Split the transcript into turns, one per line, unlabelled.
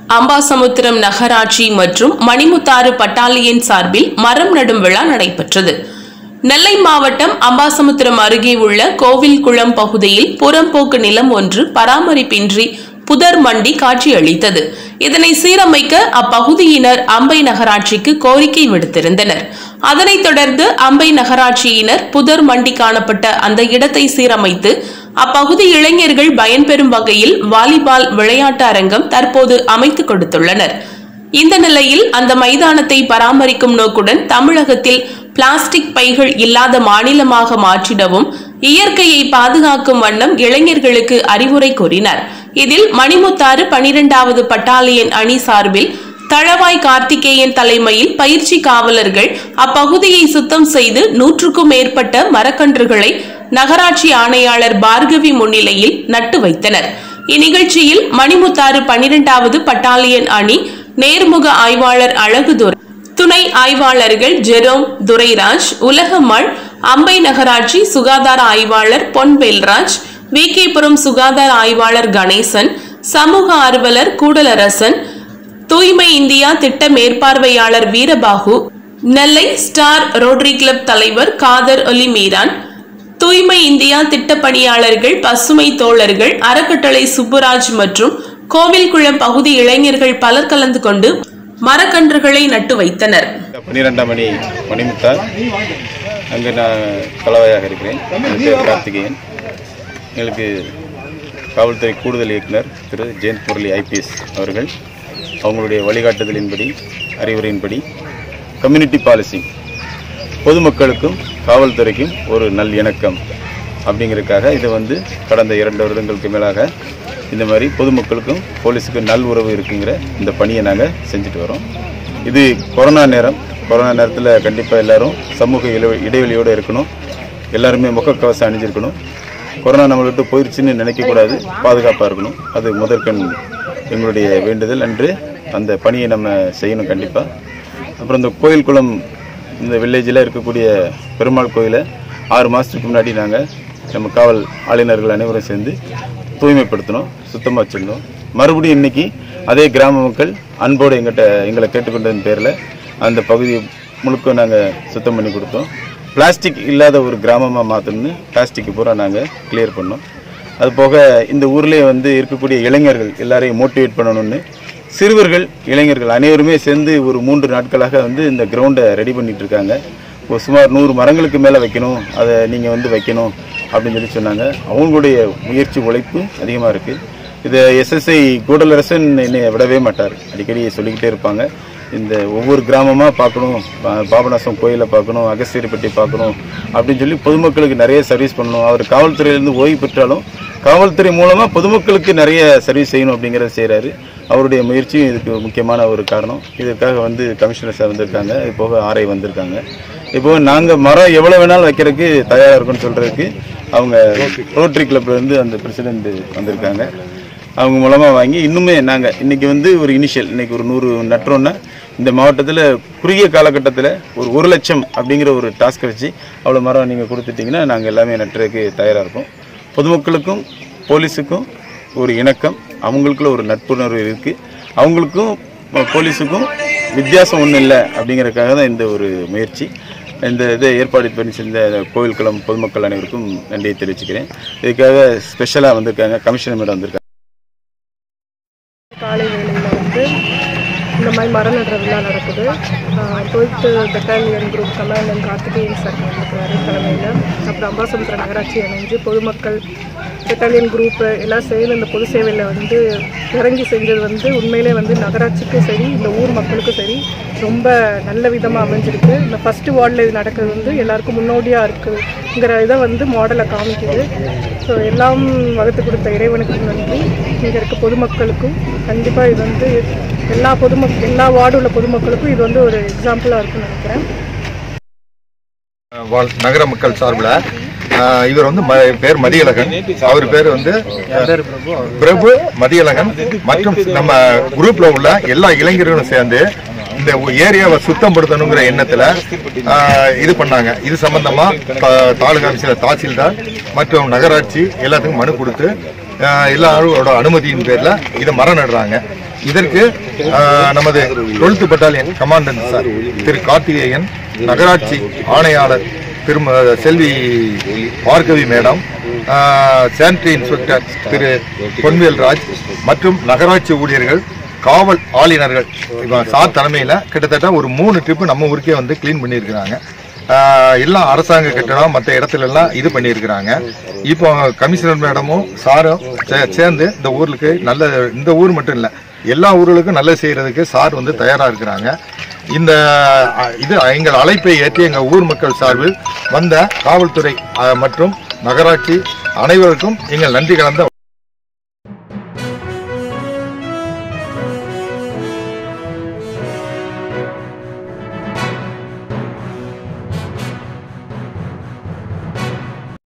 அம்பாசமுத்திரம் நகராட்சி மற்றும் மணிமுத்தாறு பட்டாலியன் சார்பில் மரம் நடும் விழா நடைபெற்றது நெல்லை மாவட்டம் அம்பாசமுத்திரம் அருகே உள்ள கோவில்குளம் பகுதியில் புறம்போக்கு நிலம் ஒன்று பராமரிப்பின்றி புதர் மண்டி காட்சியளித்தது இதனை சீரமைக்க அப்பகுதியினர் அம்பை நகராட்சிக்கு கோரிக்கை விடுத்திருந்தனர் அதனைத் தொடர்ந்து அம்பை நகராட்சியினர் புதர் மண்டி காணப்பட்ட அந்த இடத்தை சீரமைத்து அப்பகுதி இளைஞர்கள் பயன்பெறும் வகையில் வாலிபால் விளையாட்டு அரங்கம் தற்போது அமைத்துக் கொடுத்துள்ளனர் இந்த நிலையில் அந்த மைதானத்தை பராமரிக்கும் நோக்குடன் தமிழகத்தில் பிளாஸ்டிக் பைகள் இல்லாத மாநிலமாக மாற்றிடவும் இயற்கையை பாதுகாக்கும் வண்ணம் இளைஞர்களுக்கு அறிவுரை கூறினார் இதில் மணிமுத்தாறு பனிரெண்டாவது பட்டாலியன் அணி சார்பில் தளவாய் கார்த்திகேயன் தலைமையில் பயிற்சி காவலர்கள் அப்பகுதியை சுத்தம் செய்து நூற்றுக்கும் மேற்பட்ட மரக்கன்றுகளை நகராட்சி ஆணையாளர் பார்கவி முன்னிலையில் நட்டு வைத்தனர் இந்நிகழ்ச்சியில் மணிமுத்தாறு பனிரெண்டாவது பட்டாலியன் அணி நேர்முக ஆய்வாளர் அழகுதுரை துணை ஆய்வாளர்கள் ஜெரோம் துரைராஜ் உலகமள் அம்பை நகராட்சி சுகாதார ஆய்வாளர் பொன்வேல்ராஜ் விகேபுரம் சுகாதார ஆய்வாளர் கணேசன் சமூக ஆர்வலர் கூடலரசன் தூய்மை இந்தியா திட்ட மேற்பார்வையாளர் Veerabahu Nellai star rotary club தலைவர் காதர் ஒலி மீரான் தூய்மை இந்தியா திட்ட பணியாளர்கள் பசுமை தோழர்கள் அறக்கட்டளை சுப்புராஜ் மற்றும் கோவில்குளம் பகுதி இளைஞர்கள் பலர் கலந்து கொண்டு மரக்கன்றுகளை நட்டு வைத்தனர்
பன்னிரெண்டாம் மணி மணிமுத்தார் அங்கே நான் தலைவையாக இருக்கிறேன் என் பேர் கார்த்திகேயன் எங்களுக்கு காவல்துறை கூடுதல் இயக்குனர் திரு ஜெயந்த் முரளி ஐபிஎஸ் அவர்கள் அவங்களுடைய வழிகாட்டுதலின்படி அறிவுரையின்படி கம்யூனிட்டி பாலிசி பொதுமக்களுக்கும் காவல்துறைக்கும் ஒரு நல் இணக்கம் அப்படிங்கிறதுக்காக இது வந்து கடந்த இரண்டு வருடங்களுக்கு மேலாக இந்த மாதிரி பொதுமக்களுக்கும் போலீஸுக்கும் நல் உறவு இருக்குங்கிற இந்த பணியை நாங்கள் செஞ்சுட்டு வரோம் இது கொரோனா நேரம் கொரோனா நேரத்தில் கண்டிப்பாக எல்லாரும் சமூக இடைவெ- இடைவெளியோடு இருக்கணும் எல்லாருமே முகக்கவசம் அணிஞ்சிருக்கணும் கொரோனா நம்மளை விட்டு போயிடுச்சுன்னு நினைக்கக்கூடாது பாதுகாப்பாக இருக்கணும் அது முதற்கண் எங்களுடைய வேண்டுதல் அன்று அந்த பணியை நம்ம செய்யணும் கண்டிப்பாக அப்புறம் இந்த கோயில் குளம் இந்த வில்லேஜில் இருக்கக்கூடிய பெருமாள் கோயிலை ஆறு மாதத்துக்கு முன்னாடி நாங்கள் நம்ம காவல் ஆளுநர்கள் அனைவரும் சேர்ந்து தூய்மைப்படுத்தணும் சுத்தமாக வச்சிருந்தோம் மறுபடியும் இன்னைக்கு அதே கிராம மக்கள் அன்போடு எங்கிட்ட எங்களை கேட்டுக்கொண்டதன் பேரில் அந்த பகுதி முழுக்க நாங்கள் சுத்தம் பண்ணி கொடுத்தோம் பிளாஸ்டிக் இல்லாத ஒரு கிராமமாக மாற்றணும்னு பிளாஸ்டிக் பூரா நாங்கள் கிளியர் பண்ணோம் அது போக இந்த ஊர்லேயே வந்து இருக்கக்கூடிய இளைஞர்கள் எல்லாரையும் மோட்டிவேட் பண்ணணும்னு சிறுவர்கள் இளைஞர்கள் அனைவருமே சேர்ந்து ஒரு மூன்று நாட்களாக வந்து இந்த கிரவுண்டை ரெடி பண்ணிட்டு இருக்காங்க ஒரு சுமார் நூறு மரங்களுக்கு மேலே வைக்கணும் அதை நீங்கள் வந்து வைக்கணும் அப்படின்னு சொல்லி சொன்னாங்க அவங்களுடைய முயற்சி உழைப்பு அதிகமாக இருக்குது இதை எஸ்எஸ்ஐ கூடலரசன் என்னை விடவே மாட்டார் அடிக்கடி சொல்லிக்கிட்டே இருப்பாங்க இந்த ஒவ்வொரு கிராமமாக பார்க்கணும் பா- பாபநாசம் கோயிலை பார்க்கணும் அகஸ்தியர்பட்டி பார்க்கணும் அப்படின்னு சொல்லி பொதுமக்களுக்கு நிறைய சர்வீஸ் பண்ணணும் அவர் காவல்துறையிலேருந்து ஓய்வு பெற்றாலும் காவல்துறை மூலமாக பொதுமக்களுக்கு நிறைய சர்வீஸ் செய்யணும் அப்படிங்கிறத செய்கிறாரு அவருடைய முயற்சியும் இதுக்கு முக்கியமான ஒரு காரணம் இதற்காக வந்து கமிஷனர் சார் வந்திருக்காங்க இது போக ஆர்ஐ வந்திருக்காங்க இப்போ நாங்கள் மரம் எவ்வளோ வேணாலும் வைக்கிறதுக்கு தயாராக இருக்குன்னு சொல்கிறதுக்கு அவங்க ரோட்டரி கிளப்லேருந்து அந்த பிரசிடென்ட் வந்திருக்காங்க அவங்க மூலமாக வாங்கி இன்னுமே நாங்கள் இன்னைக்கு வந்து ஒரு இனிஷியல் இன்னைக்கு ஒரு நூறு நட்டுறோன்னா இந்த மாவட்டத்தில் குறுகிய காலகட்டத்தில் ஒரு ஒரு லட்சம் அப்படிங்கிற ஒரு டாஸ்க்கை வச்சு அவ்வளோ மரம் நீங்கள் கொடுத்துட்டிங்கன்னா நாங்கள் எல்லாமே நட்டுறதுக்கு தயாராக இருக்கோம் பொதுமக்களுக்கும் போலீஸுக்கும் ஒரு இணக்கம் அவங்களுக்குள்ள ஒரு நட்புணர்வு இருக்குது அவங்களுக்கும் போ- போலீஸுக்கும் வித்தியாசம் ஒன்றும் இல்லை அப்படிங்கறதுக்காக தான் இந்த ஒரு முயற்சி இந்த இதை ஏற்பாடு பண்ணி செஞ்ச கோவில் குளம் பொதுமக்கள் அனைவருக்கும் நன்றியை தெரிவிச்சுக்கிறேன் இதுக்காக ஸ்பெஷலாக வந்திருக்காங்க கமிஷனர் மேடம் வந்திருக்காங்க
காலை வேளையில் வந்து இந்த மாதிரி மரம் நடுற விழா நடக்குது twelfth battalion group commandant Karthikeyan sir வந்திருக்காரு தலைமையில் அப்புறம் அம்பாசமுத்திர நகராட்சி இணைஞ்சு பொதுமக்கள் பெட்டாலியன் குரூப்பு எல்லாம் சேர்ந்து இந்த பொது சேவையில் வந்து இறங்கி செஞ்சது வந்து உண்மையிலே வந்து நகராட்சிக்கும் சரி இந்த ஊர் மக்களுக்கும் சரி ரொம்ப நல்ல விதமாக அமைஞ்சிருக்கு இந்த ஃபஸ்ட்டு வார்டில் இது நடக்கிறது வந்து எல்லாருக்கும் முன்னோடியாக இருக்குங்கிற இதை வந்து மாடலை காமிக்குது ஸோ எல்லாம் வகுத்து கொடுத்த இறைவனுக்கு நன்றி இங்கே இருக்க பொதுமக்களுக்கும் கண்டிப்பாக இது வந்து எல்லா பொதுமக் எல்லா வார்டு உள்ள பொதுமக்களுக்கும் இது வந்து ஒரு எக்ஸாம்பிளாக இருக்கும்னு நினைக்கிறேன்
வாழ் நகர மக்கள் சார்பில் இவர் வந்து ம- பேர் மதியழகன் அவர் பேர் வந்து பிரபு மதியழகன் மற்றும் நம்ம குரூப்ல உள்ள எல்லா இளைஞர்களும் சேர்ந்து இந்த ஏரியாவை சுத்தப்படுத்தணுங்கிற எண்ணத்துல ஆஹ், இது பண்ணாங்க இது சம்பந்தமா தா- தாலுகா ஆபீஸ்ல தாசில்தார் மற்றும் நகராட்சி எல்லாத்துக்கும் மனு கொடுத்து ஆஹ், எல்லாரோட அனுமதியின் பேர்ல இதை மரம் நடுறாங்க இதற்கு ஆஹ், நமது டுவெல்த் பட்டாலியன் கமாண்டன்ட் சார் திரு கார்த்திகேயன் நகராட்சி ஆணையாளர் திரும செல்வி பார்கவி மேடம் சானிட்டரி இன்ஸ்பெக்டர் திரு பொன்வேல் ராஜ் மற்றும் நகராட்சி ஊழியர்கள் காவல் ஆளுநர்கள் இவன் சார் தலைமையில் கிட்டத்தட்ட ஒரு மூணு ட்ரிப்பு நம்ம ஊருக்கே வந்து க்ளீன் பண்ணியிருக்கிறாங்க ஆஹ் எல்லாம் அரசாங்க கட்டடம் மற்ற இடத்துல எல்லாம் இது பண்ணியிருக்கிறாங்க இப்போ கமிஷனர் மேடமும் சாரும் சே- சேர்ந்து இந்த ஊருக்கு நல்ல இந்த ஊர் மட்டும் இல்லை எல்லா ஊர்களுக்கும் நல்லது செய்யறதுக்கு சார் வந்து தயாரா இருக்கிறாங்க இந்த அஹ், இது எங்கள் அழைப்பை ஏற்றி எங்கள் ஊர் மக்கள் சார்பில் வந்த காவல்துறை அஹ், மற்றும் நகராட்சி அனைவருக்கும் எங்கள் நன்றி கலந்த